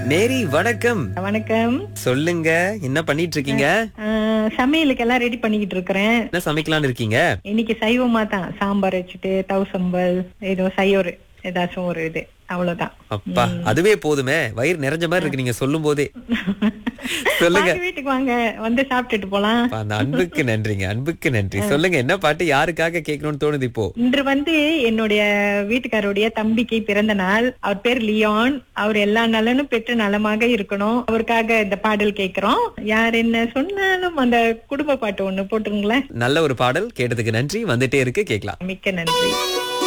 மேரி வணக்கம் வணக்கம் சொல்லுங்க என்ன பண்ணிட்டு இருக்கீங்க ஆஹ், சமையலுக்கெல்லாம் ரெடி பண்ணிக்கிட்டு இருக்கிறேன் என்ன சமைக்கலாம்னு இருக்கீங்க இன்னைக்கு சைவமா தான் சாம்பார் வச்சுட்டு தவுசம்பல் ஏதோ சையோரு ஏதாச்சும் ஒரு இது அவ்வளவுதான் அப்பா அதுவே போதுமே வயிறு நிறைஞ்ச மாதிரி இருக்கு நீங்க சொல்லும் போதே சொல்லுங்க வாங்க, வீட்டுக்கு வாங்க வந்து சாப்பிட்டுட்டு போலாம் அப்பா, அந்த அன்புக்கு நன்றிங்க அன்புக்கு நன்றி சொல்லுங்க என்ன பாட்டு யாருக்காக கேட்கணும்னு தோணுது இப்போ இன்று வந்து என்னுடைய வீட்டுக்காரருடைய தம்பிக்கு பிறந்த நாள் அவர் பேர் லியோன் அவர் எல்லா நலனும் பெற்று நலமாக இருக்கணும் அவருக்காக இந்த பாடல் கேட்கிறோம் யார் என்ன சொன்னாலும் அந்த குடும்ப பாட்டு ஒண்ணு போட்டுருங்களேன் நல்ல ஒரு பாடல் கேட்டதுக்கு நன்றி வந்துட்டே இருக்கு கேட்கலாம் மிக்க நன்றி